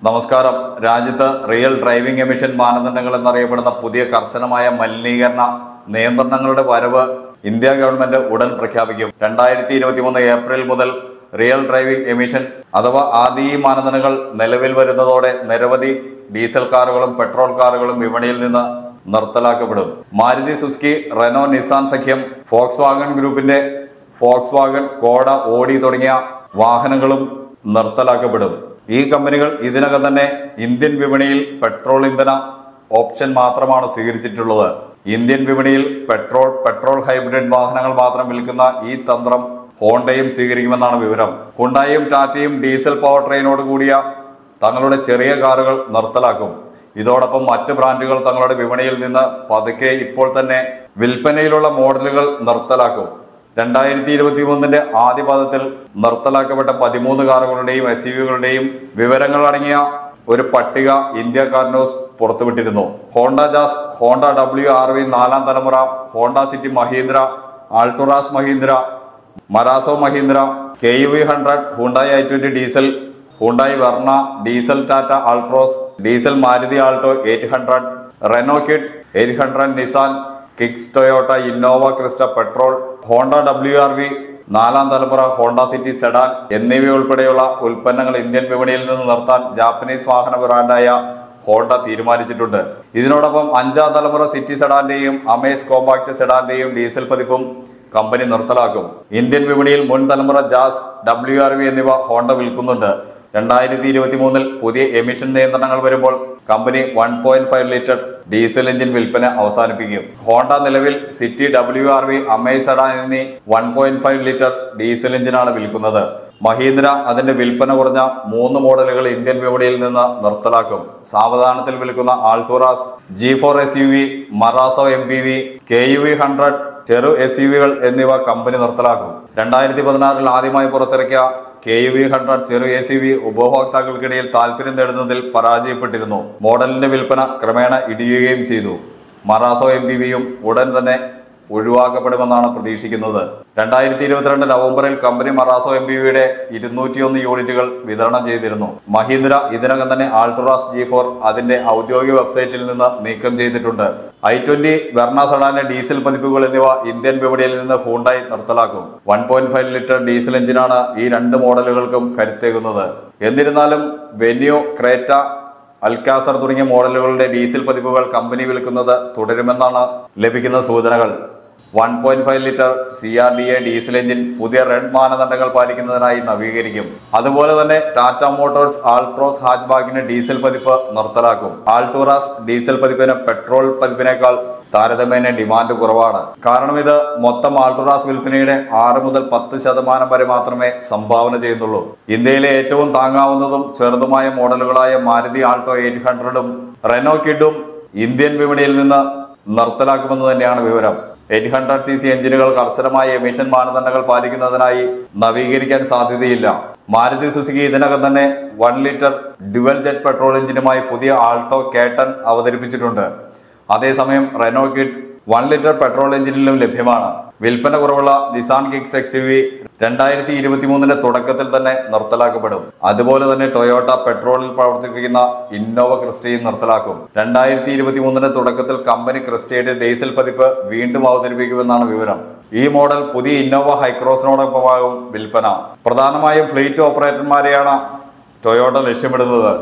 നമസ്കാരം രാജ്യത്ത് real driving emission മാനദണ്ഡങ്ങൾ എന്നറിയപ്പെടുന്ന പുതിയ കർശനമായ മലിനീകരണ നിയന്ത്രണങ്ങളുടെ വരവ് ഇന്ത്യ ഗവൺമെന്റ് ഉടൻ പ്രഖ്യാപിക്കും രണ്ടായിരത്തി ഇരുപത്തിമൂന്ന് ഏപ്രിൽ മുതൽ റിയൽ ഡ്രൈവിംഗ് എമിഷൻ അഥവാ ആർ ഡി ഇ മാനദണ്ഡങ്ങൾ നിലവിൽ വരുന്നതോടെ നിരവധി ഡീസൽ കാറുകളും പെട്രോൾ കാറുകളും വിപണിയിൽ നിന്ന് നിർത്തലാക്കപ്പെടും മാരുതി സുസുക്കി റെനോ നിസാൻ സഖ്യം ഫോക്സ് വാഗൺ ഗ്രൂപ്പിന്റെ ഫോക്സ് വാഗൺ സ്കോഡ ഓഡി തുടങ്ങിയ വാഹനങ്ങളും നിർത്തലാക്കപ്പെടും ഈ കമ്പനികൾ ഇതിനകം തന്നെ ഇന്ത്യൻ വിപണിയിൽ പെട്രോൾ ഇന്ധന ഓപ്ഷൻ മാത്രമാണ് സ്വീകരിച്ചിട്ടുള്ളത് ഇന്ത്യൻ വിപണിയിൽ പെട്രോൾ പെട്രോൾ ഹൈബ്രിഡ് വാഹനങ്ങൾ മാത്രം വിൽക്കുന്ന ഈ തന്ത്രം ഹോണ്ടയും സ്വീകരിക്കുമെന്നാണ് വിവരം ഹുണ്ടായും ടാറ്റയും ഡീസൽ പവർ ട്രെയിനോട് കൂടിയ തങ്ങളുടെ ചെറിയ കാറുകൾ നിർത്തലാക്കും ഇതോടൊപ്പം മറ്റ് ബ്രാൻഡുകൾ തങ്ങളുടെ വിപണിയിൽ നിന്ന് പതുക്കെ ഇപ്പോൾ തന്നെ വിൽപ്പനയിലുള്ള മോഡലുകൾ നിർത്തലാക്കും രണ്ടായിരത്തി ഇരുപത്തി മൂന്നിന്റെ ആദ്യ പാദത്തിൽ നിർത്തലാക്കപ്പെട്ട പതിമൂന്ന് കാറുകളുടെയും എസ് യുകളുടെയും വിവരങ്ങൾ അടങ്ങിയ ഒരു പട്ടിക ഇന്ത്യ കാർ ന്യൂസ് പുറത്തുവിട്ടിരുന്നു Honda Jazz Honda W R V നാലാം തലമുറ Honda City Mahindra Alturas Mahindra Marazzo Mahindra K U V hundred Hyundai I twenty diesel Hyundai Verna diesel Tata Altroz diesel Maruti Alto eight hundred Renault Kwid eight hundred Nissan Kicks Toyota Innova Crysta petrol Honda W R V നാലാം തലമുറ Honda city sedan എന്നിവയുൾപ്പെടെയുള്ള ഉൽപ്പന്നങ്ങൾ Indian വിപണിയിൽ നിന്ന് നിർത്താൻ Japanese വാഹന ബ്രാൻഡായ Honda തീരുമാനിച്ചിട്ടുണ്ട് ഇതിനോടൊപ്പം അഞ്ചാം തലമുറ സിറ്റി സെഡാന്റെയും അമേസ് കോമ്പാക്ട് സെഡാന്റെയും ഡീസൽ പതിപ്പും കമ്പനി നിർത്തലാക്കും ഇന്ത്യൻ വിപണിയിൽ മുൻ തലമുറ ജാസ് ഡബ്ല്യു ആർ വി എന്നിവ ഹോണ്ട വിൽക്കുന്നുണ്ട് രണ്ടായിരത്തി ഇരുപത്തി മൂന്നിൽ പുതിയ എമിഷൻ നിയന്ത്രണങ്ങൾ വരുമ്പോൾ company one point five litre diesel engine വിൽപ്പന അവസാനിപ്പിക്കും ഹോണ്ട നിലവിൽ City W R V Amaze sedan എന്നീ one point five litre diesel എഞ്ചിനാണ് വിൽക്കുന്നത് മഹീന്ദ്ര അതിന്റെ വിൽപ്പന കുറഞ്ഞ മൂന്ന് മോഡലുകൾ ഇന്ത്യൻ വിപണിയിൽ നിന്ന് നിർത്തലാക്കും സാവധാനത്തിൽ വിൽക്കുന്ന Alturas G four S U V Marazzo M P V K U V hundred ചെറു എസ് യു വികൾ എന്നിവ കമ്പനി നിർത്തലാക്കും രണ്ടായിരത്തി പതിനാറിൽ ആദ്യമായി പുറത്തിറക്കിയ കെ യു വി ഹൺഡ്രഡ് ചെറു എ സി വി ഉപഭോക്താക്കൾക്കിടയിൽ താല്പര്യം നേടുന്നതിൽ പരാജയപ്പെട്ടിരുന്നു മോഡലിന്റെ വിൽപ്പന ക്രമേണ ഇടിയുകയും ചെയ്തു മറാസോ എം പി വിയും ഉടൻ തന്നെ ഒഴിവാക്കപ്പെടുമെന്നാണ് പ്രതീക്ഷിക്കുന്നത് രണ്ടായിരത്തി ഇരുപത്തിരണ്ട് നവംബറിൽ കമ്പനി മറാസോ എം പി വിയുടെ ഇരുന്നൂറ്റിയൊന്ന് യൂണിറ്റുകൾ വിതരണം ചെയ്തിരുന്നു മഹീന്ദ്ര ഇതിനകം തന്നെ ആൾട്രാസ് ജി ഫോർ അതിന്റെ ഔദ്യോഗിക വെബ്സൈറ്റിൽ നിന്ന് നീക്കം ചെയ്തിട്ടുണ്ട് ഐ ട്വന്റി വെർണ സഡാന്റെ ഡീസൽ പതിപ്പുകൾ എന്നിവ ഇന്ത്യൻ വിപണിയിൽ നിന്ന് ഹൂണ്ടായി നിർത്തലാക്കും one point five litre diesel എഞ്ചിനാണ് ഈ രണ്ട് മോഡലുകൾക്കും കരുത്തേകുന്നത് എന്നിരുന്നാലും വെന്യൂ ക്രേറ്റ അൽക്കാസർ തുടങ്ങിയ മോഡലുകളുടെ ഡീസൽ പതിപ്പുകൾ കമ്പനി വിൽക്കുന്നത് തുടരുമെന്നാണ് ലഭിക്കുന്ന സൂചനകൾ one point five litre C R D A diesel engine പുതിയ റെഡ് മാനദണ്ഡങ്ങൾ പാലിക്കുന്നതിനായി നവീകരിക്കും അതുപോലെ തന്നെ ടാറ്റ മോട്ടോഴ്സ് ആൾട്രോസ് ഹാച്ച്ബാക്കിന് ഡീസൽ പതിപ്പ് നിർത്തലാക്കും ആൾട്ടൂറാസ് ഡീസൽ പതിപ്പിന് പെട്രോൾ പതിപ്പിനേക്കാൾ താരതമ്യേന ഡിമാൻഡ് കുറവാണ് കാരണം ഇത് മൊത്തം ആൾട്രാസ് വിൽപ്പനയുടെ ആറ് മുതൽ പത്ത് ശതമാനം വരെ മാത്രമേ സംഭാവന ചെയ്യുന്നുള്ളൂ ഇന്ത്യയിലെ ഏറ്റവും താങ്ങാവുന്നതും ചെറുതുമായ മോഡലുകളായ മാരുതി ആൾട്ടോ എയ്റ്റ് ഹൺഡ്രഡും റെനോ കിഡും ഇന്ത്യൻ വിപണിയിൽ നിന്ന് നിർത്തലാക്കുമെന്ന് തന്നെയാണ് വിവരം എയ്റ്റ് ഹൺഡ്രഡ് സി സി എഞ്ചിനുകൾ കർശനമായ എമിഷൻ മാനദണ്ഡങ്ങൾ പാലിക്കുന്നതിനായി നവീകരിക്കാൻ സാധ്യതയില്ല മാരുതി സുസുക്കി ഇതിനകം തന്നെ one litre dual jet petrol എഞ്ചിനുമായി പുതിയ ആൾട്ടോ കേട്ടൺ അവതരിപ്പിച്ചിട്ടുണ്ട് അതേസമയം Renault Kwid one litre petrol എഞ്ചിനിലും ലഭ്യമാണ് വിൽപ്പന കുറവുള്ള Nissan Kicks X U V രണ്ടായിരത്തി ഇരുപത്തി മൂന്നിന്റെ തുടക്കത്തിൽ തന്നെ നിർത്തലാക്കപ്പെടും അതുപോലെ തന്നെ ടൊയോട്ട പെട്രോളിൽ പ്രവർത്തിപ്പിക്കുന്ന ഇന്നോവ ക്രിസ്റ്റയും നിർത്തലാക്കും രണ്ടായിരത്തി ഇരുപത്തി മൂന്നിന്റെ തുടക്കത്തിൽ കമ്പനി ക്രിസ്റ്റയുടെ ഡീസൽ പതിപ്പ് വീണ്ടും അവതരിപ്പിക്കുമെന്നാണ് വിവരം ഈ മോഡൽ പുതിയ ഇന്നോവ ഹൈക്രോസിനോടൊപ്പമാകും വിൽപ്പന പ്രധാനമായും ഫ്ലീറ്റ് ഓപ്പറേറ്റർമാരെയാണ് ടൊയോട്ട ലക്ഷ്യമിടുന്നത്